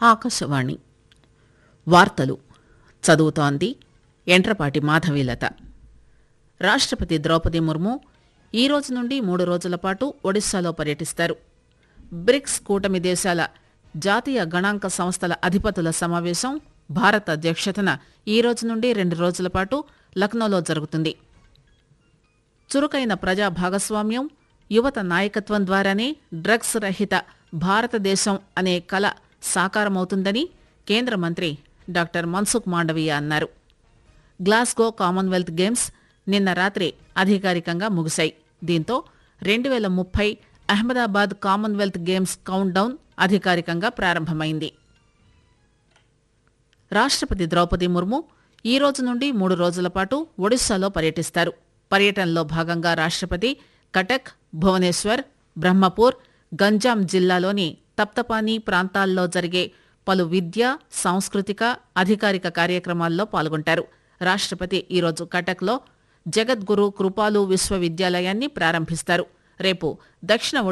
ఆకాశవాణి వార్తలు చదువుతోంది ఎంట్రపాటి మాధవీలత రాష్ట్రపతి ద్రౌపది ముర్ము ఈ రోజు నుండి మూడు రోజుల పాటు ఒడిశాలో పర్యటిస్తారు బ్రిక్స్ కూటమి దేశాల జాతీయ గణాంక సంస్థల అధిపతుల సమావేశం భారత్ అధ్యక్షతన ఈ రోజు నుండి రెండు రోజుల పాటు లక్నోలో జరుగుతుంది చురుకైన ప్రజా భాగస్వామ్యం యువత నాయకత్వం ద్వారానే డ్రగ్స్ రహిత భారతదేశం అనే కల సాకారమవుతుందని కేంద్ర మంత్రి డాక్టర్ మన్సుఖ్ మాండవీయ అన్నారు గ్లాస్గో కామన్వెల్త్ గేమ్స్ నిన్న రాత్రి అధికారికంగా ముగిశాయి దీంతో రెండు వేల ముప్పై Ahmedabad Commonwealth Games countdown అధికారికంగా ప్రారంభమైంది రాష్ట్రపతి ద్రౌపది ముర్ము ఈ రోజు నుండి మూడు రోజుల పాటు ఒడిశాలో పర్యటిస్తారు పర్యటనలో భాగంగా రాష్ట్రపతి కటక్ భువనేశ్వర్ బ్రహ్మపూర్ గంజాం జిల్లాలోని తప్తపానీ ప్రాంతాల్లో జరిగే పలు విద్య సాంస్కృతిక అధికారిక కార్యక్రమాల్లో పాల్గొంటారు రాష్ట్రపతి ఈరోజు కటక్లో జగద్గురు కృపాలు విశ్వవిద్యాలయాన్ని ప్రారంభిస్తారు రేపు దక్షిణ